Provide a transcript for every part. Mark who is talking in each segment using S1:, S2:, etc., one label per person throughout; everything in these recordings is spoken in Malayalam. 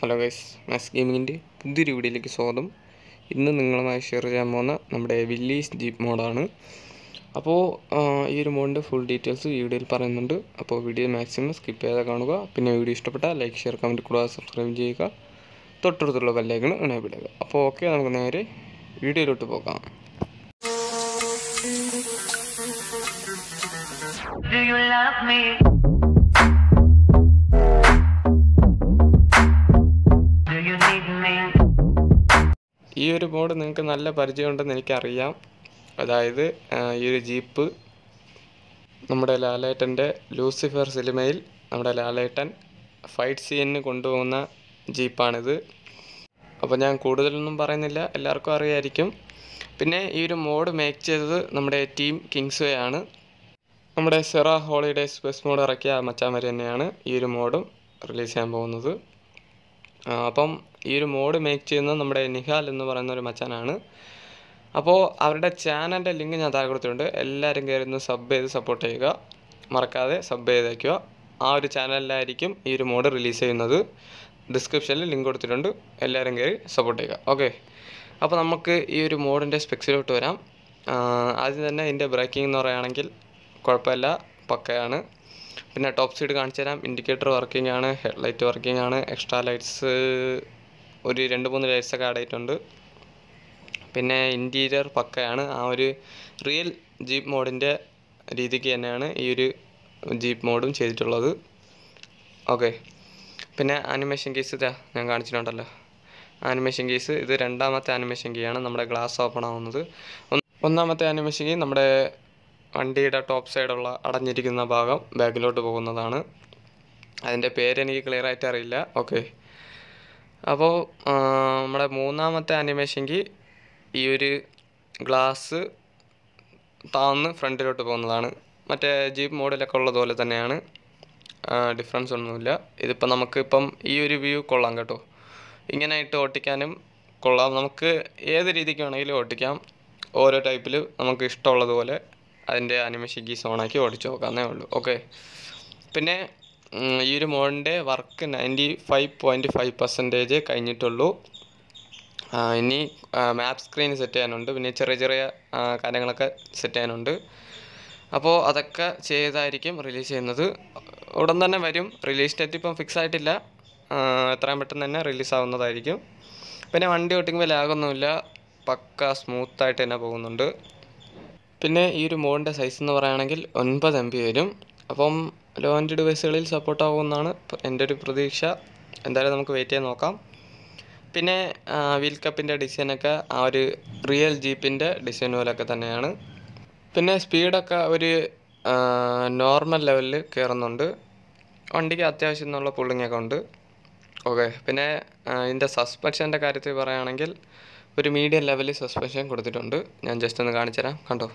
S1: ഹലോ ഗൈസ് മാസ് ഗെയിമിങ്ങിൻ്റെ പുതിയൊരു വീഡിയോയിലേക്ക് സ്വാഗതം ഇന്ന് നിങ്ങളുമായി ഷെയർ ചെയ്യാൻ പോകുന്ന നമ്മുടെ വില്ലീസ് ജീപ്പ് മോഡാണ് അപ്പോൾ ആ, ഈ ഒരു മോഡിൻ്റെ ഫുൾ ഡീറ്റെയിൽസ് വീഡിയോയിൽ പറയുന്നുണ്ട് അപ്പോൾ വീഡിയോ മാക്സിമം സ്കിപ്പ് ചെയ്യാതെ കാണുക പിന്നെ വീഡിയോ ഇഷ്ടപ്പെട്ടാൽ ലൈക്ക് ഷെയർ കമൻറ്റ് കൂടാതെ സബ്സ്ക്രൈബ് ചെയ്യുക തൊട്ടടുത്തുള്ള ബെല്ലൈക്കൺ എനേബിൾ ചെയ്യുക അപ്പോൾ ഓക്കെ നമുക്ക് നേരെ വീഡിയോയിലോട്ട് പോകാം
S2: Do you love me? Do you need me?
S1: ഈ ഒരു മോഡ് നിങ്ങൾക്ക് നല്ല പരിചയമുണ്ടെന്ന് എനിക്കറിയാം അതായത് ആ, ഈ ഒരു ജീപ്പ് നമ്മുടെ ലാലേട്ടൻ്റെ ലൂസിഫർ സിനിമയിൽ നമ്മുടെ ലാലേട്ടൻ ഫൈറ്റ് സീനിന് കൊണ്ടുപോകുന്ന ജീപ്പാണിത് അപ്പോൾ ഞാൻ കൂടുതലൊന്നും പറയുന്നില്ല എല്ലാവർക്കും അറിയായിരിക്കും പിന്നെ ഈ ഒരു മോഡ് മേക്ക് ചെയ്തത് നമ്മുടെ ടീം കിങ്സ്വേ ആണ് നമ്മുടെ സെറ ഹോളിഡേസ് ബസ് മോഡ് ഇറക്കിയ ആ മച്ചാമാർ തന്നെയാണ് ഈ ഒരു മോഡും റിലീസ് ചെയ്യാൻ പോകുന്നത് ആ, അപ്പം ഈ ഒരു മോഡ് മേക്ക് ചെയ്യുന്നത് നമ്മുടെ നിഹാൽ എന്ന് പറയുന്ന ഒരു മച്ചാനാണ് അപ്പോൾ അവരുടെ ചാനലിൻ്റെ ലിങ്ക് ഞാൻ താഴെ കൊടുത്തിട്ടുണ്ട് എല്ലാവരും കയറി ഒന്ന് സബ് ചെയ്ത് സപ്പോർട്ട് ചെയ്യുക മറക്കാതെ സബ് ചെയ്ത് വയ്ക്കുക ആ ഒരു ചാനലിലായിരിക്കും ഈ ഒരു മോഡ് റിലീസ് ചെയ്യുന്നത് ഡിസ്ക്രിപ്ഷനിൽ ലിങ്ക് കൊടുത്തിട്ടുണ്ട് എല്ലാവരും കയറി സപ്പോർട്ട് ചെയ്യുക ഓക്കെ അപ്പോൾ നമുക്ക് ഈ ഒരു മോഡിൻ്റെ സ്പെക്സിലോട്ട് വരാം ആ, ആദ്യം തന്നെ ഇതിൻ്റെ ബ്രേക്കിംഗ് എന്ന് പറയുകയാണെങ്കിൽ കുഴപ്പമില്ല പക്കയാണ് പിന്നെ ടോപ്പ് സൈഡ് കാണിച്ചു തരാം ഇൻഡിക്കേറ്റർ വർക്കിംഗ് ആണ് ഹെഡ് ലൈറ്റ് വർക്കിംഗ് ആണ് എക്സ്ട്രാ ലൈറ്റ്സ് ഒരു രണ്ട് മൂന്ന് ലൈറ്റ്സ് ഒക്കെ ആഡ് ആയിട്ടുണ്ട് പിന്നെ ഇൻറ്റീരിയർ പക്കയാണ് ആ ഒരു റിയൽ ജീപ്പ് മോഡിൻ്റെ രീതിക്ക് തന്നെയാണ് ഈ ഒരു ജീപ്പ് മോഡും ചെയ്തിട്ടുള്ളത് ഓക്കെ പിന്നെ ആനിമേഷൻ കേസ് ഇതാ ഞാൻ കാണിച്ചിട്ടുണ്ടല്ലോ ആനിമേഷൻ കേസ് ഇത് രണ്ടാമത്തെ ആനിമേഷൻ കീയാണ് നമ്മുടെ ഗ്ലാസ് ഓപ്പൺ ആവുന്നത് ഒന്ന്- ഒന്നാമത്തെ ആനിമേഷൻ കീ നമ്മുടെ വണ്ടിയുടെ ടോപ്പ് സൈഡുള്ള അടഞ്ഞിരിക്കുന്ന ഭാഗം ബാക്കിലോട്ട് പോകുന്നതാണ് അതിൻ്റെ പേര് എനിക്ക് ക്ലിയർ ആയിട്ട് അറിയില്ല ഓക്കെ അപ്പോൾ നമ്മുടെ മൂന്നാമത്തെ ആനിമേഷൻ കീ ഈ ഒരു ഗ്ലാസ് താന്ന് ഫ്രണ്ടിലോട്ട് പോകുന്നതാണ് മറ്റേ ജീപ്പ് മോഡിലൊക്കെ ഉള്ളതുപോലെ തന്നെയാണ് ഡിഫറൻസ് ഒന്നുമില്ല ഇതിപ്പോൾ നമുക്ക് ഇപ്പം ഈ ഒരു വ്യൂ കൊള്ളാം കേട്ടോ ഇങ്ങനെ ഇട്ട് ഓട്ടിക്കാനും കൊള്ളാം നമുക്ക് ഏത് രീതിക്ക് വേണമെങ്കിലും ഓട്ടിക്കാം ഓരോ ടൈപ്പിൽ നമുക്ക് ഇഷ്ടമുള്ളതുപോലെ അതിൻ്റെ അനിമേഷൻ കീസ് ഓണാക്കി ഓടിച്ച് നോക്കാവുന്നേ ഉള്ളൂ ഓക്കെ പിന്നെ ഉം, ഈ ഒരു മോഡിൻ്റെ work ninety five point five percentage കഴിഞ്ഞിട്ടുള്ളൂ ആ, ഇനി മാപ്പ് സ്ക്രീൻ സെറ്റ് ചെയ്യാനുണ്ട് പിന്നെ ചെറിയ ചെറിയ ആ, കാര്യങ്ങളൊക്കെ സെറ്റ് ചെയ്യാനുണ്ട് അപ്പോൾ അതൊക്കെ ചെയ്തായിരിക്കും റിലീസ് ചെയ്യുന്നത് ഉടൻ തന്നെ വരും റിലീസ് ഡേറ്റ് ഇപ്പം ഫിക്സ് ആയിട്ടില്ല ആ, എത്രയും പെട്ടെന്ന് തന്നെ റിലീസ് ആവുന്നതായിരിക്കും പിന്നെ വണ്ടി ഓട്ടിക്കുമ്പോൾ ലാഗൊന്നുമില്ല പക്ക സ്മൂത്തായിട്ട് തന്നെ പോകുന്നുണ്ട് പിന്നെ ഈ ഒരു മോഡിൻ്റെ സൈസ് എന്ന് പറയുകയാണെങ്കിൽ ഒൻപത് എം ബി വരും അപ്പം ലോ ആൻഡ് ഡിവൈസുകളിൽ സപ്പോർട്ട് ആകുമെന്നാണ് പ- എൻ്റെ ഒരു പ്രതീക്ഷ എന്തായാലും നമുക്ക് വെയിറ്റ് ചെയ്യാൻ നോക്കാം പിന്നെ വീൽ കപ്പിൻ്റെ ഡിസൈനൊക്കെ ആ ഒരു റിയൽ ജീപ്പിൻ്റെ ഡിസൈൻ പോലൊക്കെ തന്നെയാണ് പിന്നെ സ്പീഡൊക്കെ ഒരു നോർമൽ ലെവലിൽ കയറുന്നുണ്ട് വണ്ടിക്ക് അത്യാവശ്യം എന്നുള്ള പുള്ളിങ്ങൊക്കെ ഉണ്ട് ഓക്കെ പിന്നെ ആ, ഇതിൻ്റെ സസ്പെൻഷൻ്റെ കാര്യത്തിൽ പറയുകയാണെങ്കിൽ ഒരു മീഡിയം ലെവലിൽ സസ്പെൻഷൻ കൊടുത്തിട്ടുണ്ട് ഞാൻ ജസ്റ്റ് ഒന്ന് കാണിച്ചു തരാം കണ്ടോ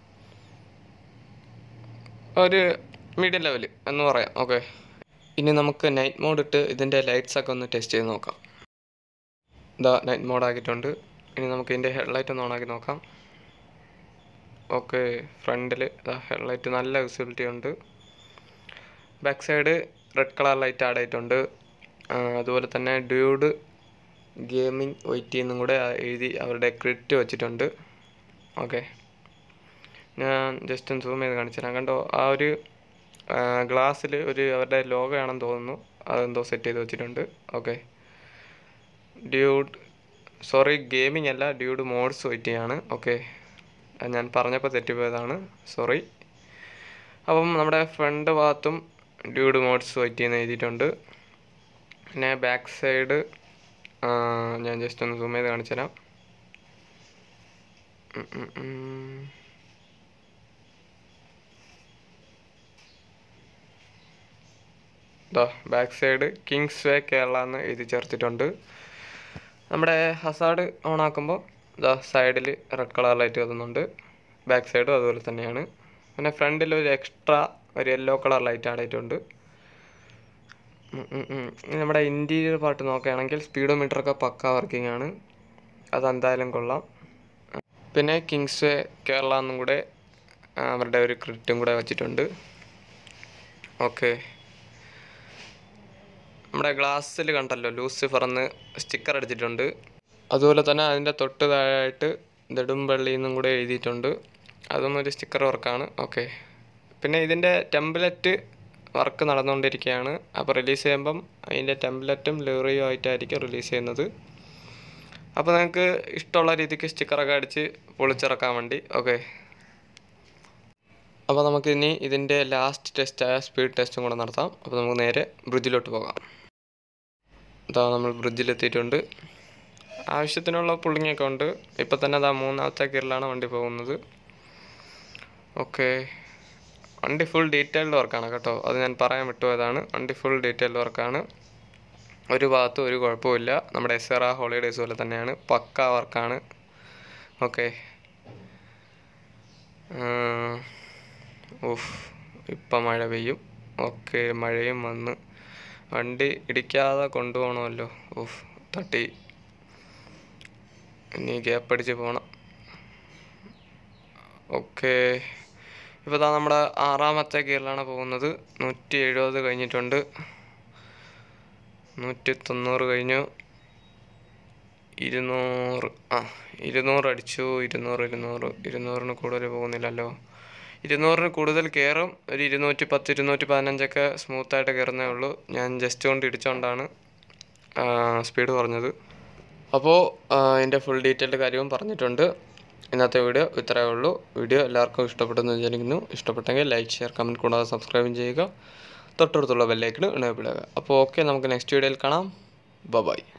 S1: ഒരു മീഡിയം ലെവൽ എന്ന് പറയാം ഓക്കെ ഇനി നമുക്ക് നൈറ്റ് മോഡ് ഇട്ട് ഇതിൻ്റെ ലൈറ്റ്സ് ഒക്കെ ഒന്ന് ടെസ്റ്റ് ചെയ്ത് നോക്കാം ഇതാ നൈറ്റ് മോഡ് ആക്കിയിട്ടുണ്ട് ഇനി നമുക്ക് ഇതിൻ്റെ ഹെഡ്ലൈറ്റ് ഒന്ന് ഓണാക്കി നോക്കാം ഓക്കെ ഫ്രണ്ടിൽ ഇതാ ഹെഡ്ലൈറ്റ് നല്ല വിസിബിലിറ്റി ഉണ്ട് back side red colour light add ആയിട്ടുണ്ട് ആ, അതുപോലെ തന്നെ ഡ്യൂഡ് ഗെയിമിംഗ് വൈറ്റ് എന്നും കൂടെ ആ എഴുതി അവരുടെ ക്രിറ്റ് വെച്ചിട്ടുണ്ട് ഓക്കെ ഞാൻ ജസ്റ്റ് ഒന്ന് സൂം ചെയ്ത് കാണിച്ചു തരാം കണ്ടോ ആ ഒരു ഗ്ലാസ്സിൽ ഒരു അവരുടെ ലോഗോ ആണെന്ന് തോന്നുന്നു അതെന്തോ സെറ്റ് ചെയ്ത് വെച്ചിട്ടുണ്ട് ഓക്കെ ഡ്യൂഡ് സോറി ഗെയിമിംഗ് അല്ല ഡ്യൂഡ് മോഡ്സ് വെയിറ്റ് ആണ് ഓക്കെ ഞാൻ പറഞ്ഞപ്പോൾ തെറ്റിപ്പോയതാണ് സോറി അപ്പം നമ്മുടെ ഫ്രണ്ട് ഭാഗത്തും ഡ്യൂഡ് മോഡ്സ് വെയിറ്റ് ചെയ്യുന്ന എഴുതിയിട്ടുണ്ട് പിന്നെ ബാക്ക് സൈഡ് ഞാൻ ജസ്റ്റ് ഒന്ന് സൂം ചെയ്ത് കാണിച്ചു തരാം ഉം, ഉം, ഉം. ദാ back side kings way Kerala എന്ന് എഴുതി ചേർത്തിട്ടുണ്ട് നമ്മുടെ ഹസാഡ് ഓൺ ആക്കുമ്പോൾ ഇതാ സൈഡിൽ റെഡ് കളർ ലൈറ്റ് കത്തുന്നുണ്ട് ബാക്ക് സൈഡും അതുപോലെ തന്നെയാണ് പിന്നെ ഫ്രണ്ടിൽ ഒരു എക്സ്ട്രാ ഒരു യെല്ലോ കളർ ലൈറ്റ് ആടായിട്ടുണ്ട് ഉം ഉം ഉം. ഇനി നമ്മുടെ ഇൻറ്റീരിയർ പാർട്ട് നോക്കുകയാണെങ്കിൽ സ്പീഡോമീറ്റർ ഒക്കെ പക്ക വർക്കിംഗ് ആണ് അതെന്തായാലും കൊള്ളാം പിന്നെ കിങ്സ് വേ കേരള എന്നും കൂടെ ആ, അവരുടെ ഒരു ക്രിറ്റും കൂടെ വെച്ചിട്ടുണ്ട് ഓക്കെ നമ്മുടെ ഗ്ലാസ്സിൽ കണ്ടല്ലോ ലൂസിഫർ എന്ന് സ്റ്റിക്കർ അടിച്ചിട്ടുണ്ട് അതുപോലെ തന്നെ അതിൻ്റെ തൊട്ട് താഴെയായിട്ട് നെടുമ്പള്ളി എന്നും കൂടെ എഴുതിയിട്ടുണ്ട് അതും ഒരു സ്റ്റിക്കർ വർക്കാണ് ഓക്കെ പിന്നെ ഇതിൻ്റെ ടെംപ്ലറ്റ് വർക്ക് നടന്നുകൊണ്ടിരിക്കുകയാണ് അപ്പോൾ റിലീസ് ചെയ്യുമ്പം അതിൻ്റെ ടെംപ്ലറ്റും ലിവറിയും ആയിട്ടായിരിക്കും റിലീസ് ചെയ്യുന്നത് അപ്പോൾ നിങ്ങൾക്ക് ഇഷ്ടമുള്ള രീതിക്ക് സ്റ്റിക്കറൊക്കെ അടിച്ച് പൊളിച്ചിറക്കാൻ വേണ്ടി ഓക്കെ അപ്പോൾ നമുക്ക് ഇനി ഇതിൻ്റെ ലാസ്റ്റ് ടെസ്റ്റായ സ്പീഡ് ടെസ്റ്റും കൂടെ നടത്താം അപ്പോൾ നമുക്ക് നേരെ ബ്രിഡ്ജിലോട്ട് പോകാം ഇതാ നമ്മൾ ബ്രിഡ്ജിലെത്തിയിട്ടുണ്ട് ആവശ്യത്തിനുള്ള പുള്ളിങ്ങൊക്കെ ഉണ്ട് ഇപ്പം തന്നെ അതാ മൂന്നാമത്തെ ഗിയറിലാണ് വണ്ടി പോകുന്നത് ഓക്കെ വണ്ടി ഫുൾ ഡീറ്റെയിൽഡ് വർക്കാണ് കേട്ടോ അത് ഞാൻ പറയാൻ വിട്ടുപോയതാണ് വണ്ടി ഫുൾ ഡീറ്റെയിൽഡ് വർക്കാണ് ഒരു ഭാഗത്തും ഒരു കുഴപ്പമില്ല നമ്മുടെ എസ്എറ ഹോളിഡേയ്സ് പോലെ തന്നെയാണ് പക്ക വർക്കാണ് ഓക്കെ ഓഫ് ഇപ്പം മഴ പെയ്യും ഓക്കെ മഴയും വന്ന് വണ്ടി ഇടിക്കാതെ കൊണ്ടുപോകണമല്ലോ ഓഫ് തട്ടി ഇനി ഗ്യാപ്പ് അടിച്ച് പോകണം ഓക്കെ ഇപ്പോൾ ഇതാ നമ്മുടെ ആറാമത്തെ ഗിയറിലാണ് പോകുന്നത് നൂറ്റി എഴുപത് കഴിഞ്ഞിട്ടുണ്ട് നൂറ്റി തൊണ്ണൂറ് കഴിഞ്ഞു ഇരുന്നൂറ് ആ ഇരുന്നൂറ് അടിച്ചു ഇരുന്നൂറ് ഇരുന്നൂറ് ഇരുന്നൂറിന് കൂടുതൽ പോകുന്നില്ലല്ലോ ഇരുന്നൂറിന് കൂടുതൽ കയറും ഒരു ഇരുന്നൂറ്റി പത്ത് ഇരുന്നൂറ്റി പതിനഞ്ചൊക്കെ സ്മൂത്തായിട്ട് കയറുന്നേ ഉള്ളൂ ഞാൻ ജസ്റ്റ് കൊണ്ട് ഇടിച്ചുകൊണ്ടാണ് സ്പീഡ് കുറഞ്ഞത് അപ്പോൾ എൻ്റെ ഫുൾ ഡീറ്റെയിൽഡ് കാര്യവും പറഞ്ഞിട്ടുണ്ട് ഇന്നത്തെ വീഡിയോ ഇത്രയേ ഉള്ളൂ വീഡിയോ എല്ലാവർക്കും ഇഷ്ടപ്പെട്ടെന്ന് വിചാരിക്കുന്നു ഇഷ്ടപ്പെട്ടെങ്കിൽ ലൈക്ക് ഷെയർ കമൻറ്റ് കൂടാതെ സബ്സ്ക്രൈബും ചെയ്യുക തൊട്ടടുത്തുള്ള ബെല്ലൈക്കണ് ഇണയപ്പെടുക അപ്പോൾ ഓക്കെ നമുക്ക് നെക്സ്റ്റ് വീഡിയോയിൽ കാണാം ബൈ